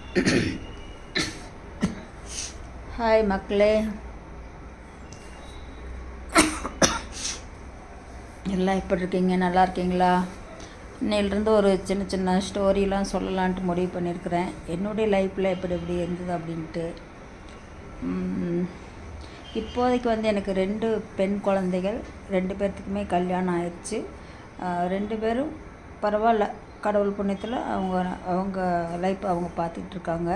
hi மக்களே எல்லாம் எப்படி இருக்கீங்க நல்லா இருக்கீங்களா இன்னையிலேருந்து ஒரு சின்ன சின்ன ஸ்டோரிலாம் சொல்லலான்ட்டு முடிவு பண்ணியிருக்கிறேன் என்னுடைய லைஃப்பில் எப்படி எப்படி இருந்தது அப்படின்ட்டு உம், இப்போதைக்கு வந்து எனக்கு ரெண்டு பெண் குழந்தைகள் ரெண்டு பேர்த்துக்குமே கல்யாணம் ஆயிடுச்சு ஆஹ், ரெண்டு பேரும் பரவாயில்ல கடவுள் புண்ணியத்தில் அவங்க அவங்க லைஃப் அவங்க பார்த்துட்டு இருக்காங்க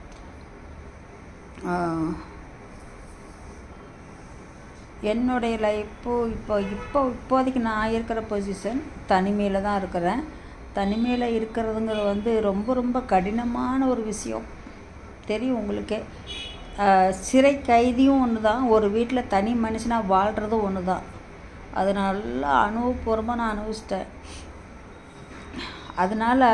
ஆஹ், என்னுடைய லைஃப்பு இப்போ இப்போ இப்போதைக்கு நான் இருக்கிற பொசிஷன் தனிமையில் தான் இருக்கிறேன் தனிமையில் இருக்கிறதுங்கிறது வந்து ரொம்ப ரொம்ப கடினமான ஒரு விஷயம் தெரியும் உங்களுக்கே ஆஹ், சிறை கைதியும் ஒன்று தான் ஒரு வீட்டில் தனி மனுஷனாக வாழ்கிறதும் ஒன்று தான் அது நல்லா அனுபவபூர்வமாக நான் அனுபவிச்சிட்டேன் அதனால்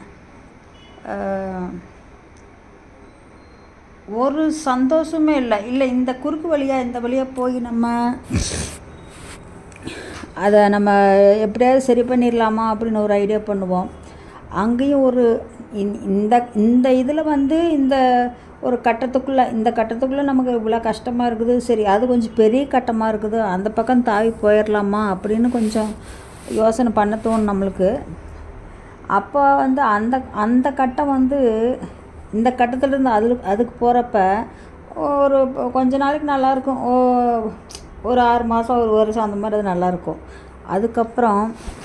ஒரு சந்தோஷமே இல்லை இல்லை இந்த குறுக்கு வழியாக இந்த வழியாக போய் நம்ம அதை நம்ம எப்படியாவது சரி பண்ணிடலாமா அப்படின்னு ஒரு ஐடியா பண்ணுவோம் அங்கேயும் ஒரு இந்த- இந்த இந்த இதில் வந்து இந்த ஒரு கட்டத்துக்குள்ளே இந்த கட்டத்துக்குள்ளே நமக்கு இவ்வளோ கஷ்டமாக இருக்குது சரி அது கொஞ்சம் பெரிய கட்டமாக இருக்குது அந்த பக்கம் தாவி போயிடலாமா அப்படின்னு கொஞ்சம் யோசனை பண்ண தோணும் நம்மளுக்கு அப்போ வந்து அந்த அந்த கட்டம் வந்து இந்த கட்டத்துலேருந்து அது அதுக்கு போகிறப்ப ஒரு கொஞ்ச நாளைக்கு நல்லாயிருக்கும் ஓ ஒரு ஆறு மாதம் ஒரு வருஷம் அந்த மாதிரி அது நல்லாயிருக்கும் அதுக்கப்புறம்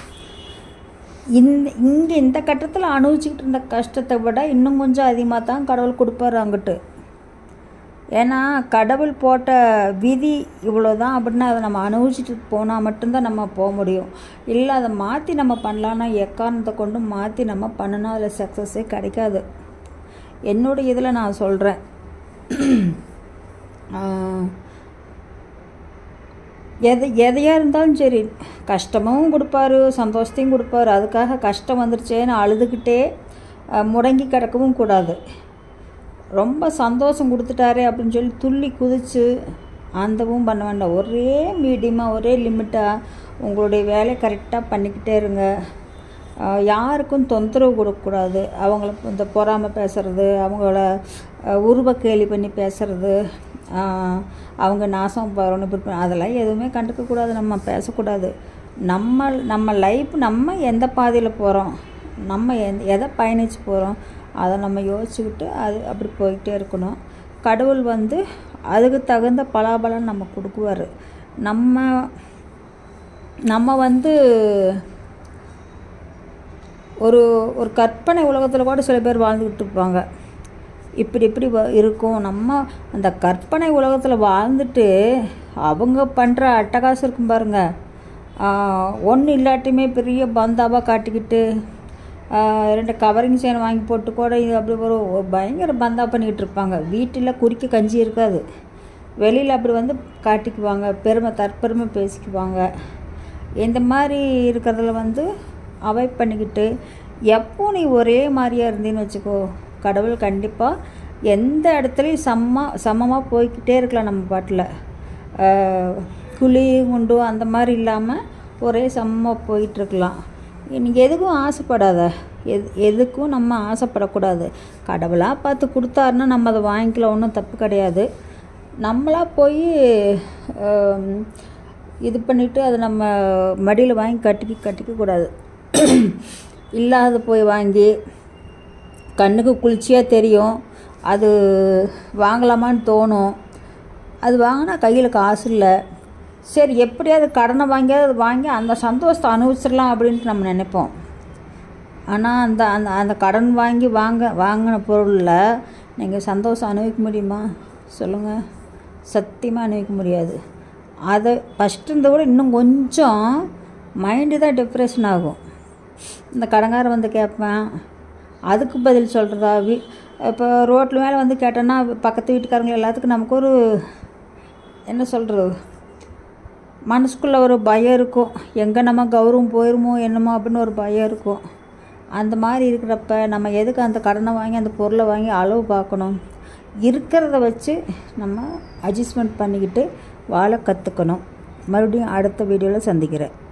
இந்த இங்கே இந்த கட்டத்தில் அனுபவிச்சுக்கிட்டு இருந்த கஷ்டத்தை விட இன்னும் கொஞ்சம் அதிகமாக தான் கடவுள் கொடுப்பாரு அங்கிட்டு ஏன்னா கடவுள் போட்ட விதி இவ்வளோ தான் அப்படின்னா அதை நம்ம அனுபவிச்சுட்டு போனால் மட்டும்தான் நம்ம போக முடியும் இல்லை அதை மாற்றி நம்ம பண்ணலான்னா எக்காரணத்தை கொண்டு மாற்றி நம்ம பண்ணினா அதில் சக்ஸஸே கிடைக்காது என்னுடைய இதில் நான் சொல்கிறேன் எது எதையாக இருந்தாலும் சரி கஷ்டமும் கொடுப்பாரு சந்தோஷத்தையும் கொடுப்பாரு அதுக்காக கஷ்டம் வந்துருச்சேன்னு அழுதுகிட்டே அஹ், முடங்கி கிடக்கவும் கூடாது ரொம்ப சந்தோஷம் கொடுத்துட்டாரே அப்படின்னு சொல்லி துள்ளி குதித்து அந்தவும் பண்ண வேண்டாம் ஒரே மீடியமாக ஒரே லிமிட்டாக உங்களுடைய வேலையை கரெக்டாக பண்ணிக்கிட்டே இருங்க ஆஹ் யாருக்கும் தொந்தரவு கொடுக்கக்கூடாது அவங்கள இந்த பொறாமை பேசுறது அவங்கள ஆஹ் உருவ கேலி பண்ணி பேசுறது ஆஹ் அவங்க நாசம் போகிறோன்னு இப்படி பண்ண- அதெல்லாம் எதுவுமே கண்டுக்கக்கூடாது நம்ம பேசக்கூடாது நம்ம நம்ம லைஃப் நம்ம எந்த பாதையில் போகிறோம் நம்ம எந்த எதை பயணித்து போகிறோம் அதை நம்ம யோசிச்சுக்கிட்டு அது அப்படி போய்கிட்டே இருக்கணும் கடவுள் வந்து அதுக்கு தகுந்த பலாபலன் நம்ம கொடுக்குவார் நம்ம நம்ம வந்து ஒரு ஒரு கற்பனை உலகத்தில் கூட சில பேர் வாழ்ந்துக்கிட்டு இருப்பாங்க இப்படி இப்படி வ- இருக்கும் நம்ம அந்த கற்பனை உலகத்தில் வாழ்ந்துட்டு அவங்க பண்ணுற அட்டகாசம் இருக்கும் பாருங்க ஒன்றும் இல்லாட்டியுமே பெரிய பந்தாவாக காட்டிக்கிட்டு ஆஹ் ரெண்டு கவரிங் சேனை வாங்கி போட்டு கூட இது அப்படி ஒரு ஒரு பயங்கர பந்தா பண்ணிக்கிட்டு இருப்பாங்க வீட்டில் குறிக்க கஞ்சி இருக்காது வெளியில் அப்படி வந்து காட்டிக்குவாங்க பெருமை தற்பெருமை பேசிக்குவாங்க இந்த மாதிரி இருக்கிறதுல வந்து அவாய்ட் பண்ணிக்கிட்டு எப்போ நீ ஒரே மாதிரியா இருந்தீன்னு வச்சுக்கோ கடவுள் கண்டிப்பாக எந்த இடத்துலையும் சமமா சமமாக போய்க்கிட்டே இருக்கலாம் நம்ம பாட்டில் குழி குண்டு அந்த மாதிரி இல்லாமல் ஒரே சமமாக போயிட்டுருக்கலாம் நீங்கள் எதுக்கும் ஆசைப்படாத எது எதுக்கும் நம்ம ஆசைப்படக்கூடாது கடவுளாக பார்த்து கொடுத்தாருன்னா நம்ம அதை வாங்கிக்கலாம் ஒன்றும் தப்பு கிடையாது நம்மளா போய் ஆம், இது பண்ணிவிட்டு அதை நம்ம மடியில் வாங்கி கட்டிக்க கட்டிக்க கூடாது இல்லாத போய் வாங்கி கண்ணுக்கு குளிர்ச்சியாக தெரியும் அது வாங்கலாமான்னு தோணும் அது வாங்கினா கையில் காசு இல்லை சரி எப்படியாவது கடனை வாங்கியாவது அது வாங்கி அந்த சந்தோஷத்தை அனுபவிச்சிடலாம் அப்படின்ட்டு நம்ம நினைப்போம் ஆனால் அந்த அந்த அந்த கடன் வாங்கி வாங்க வாங்கின பொருளில் நீங்கள் சந்தோஷம் அனுபவிக்க முடியுமா சொல்லுங்கள் சத்தியமாக அனுபவிக்க முடியாது அதை ஃபஸ்ட்டு இருந்த விட இன்னும் கொஞ்சம் மைண்டு தான் டிப்ரெஷன் ஆகும் இந்த கடங்காரன் வந்து கேட்பேன் அதுக்கு பதில் சொல்கிறதா வீ இப்போ ரோட்டில் மேலே வந்து கேட்டோன்னா பக்கத்து வீட்டுக்காரங்க எல்லாத்துக்கும் நமக்கு ஒரு என்ன சொல்கிறது மனசுக்குள்ளே ஒரு பயம் இருக்கும் எங்கே நம்ம கௌரவம் போயிருமோ என்னமோ அப்படின்னு ஒரு பயம் இருக்கும் அந்த மாதிரி இருக்கிறப்ப நம்ம எதுக்கு அந்த கடனை வாங்கி அந்த பொருளை வாங்கி அளவு பார்க்கணும் இருக்கிறத வச்சு நம்ம அட்ஜஸ்ட்மெண்ட் பண்ணிக்கிட்டு வாழ கற்றுக்கணும் மறுபடியும் அடுத்த வீடியோவில் சந்திக்கிறேன்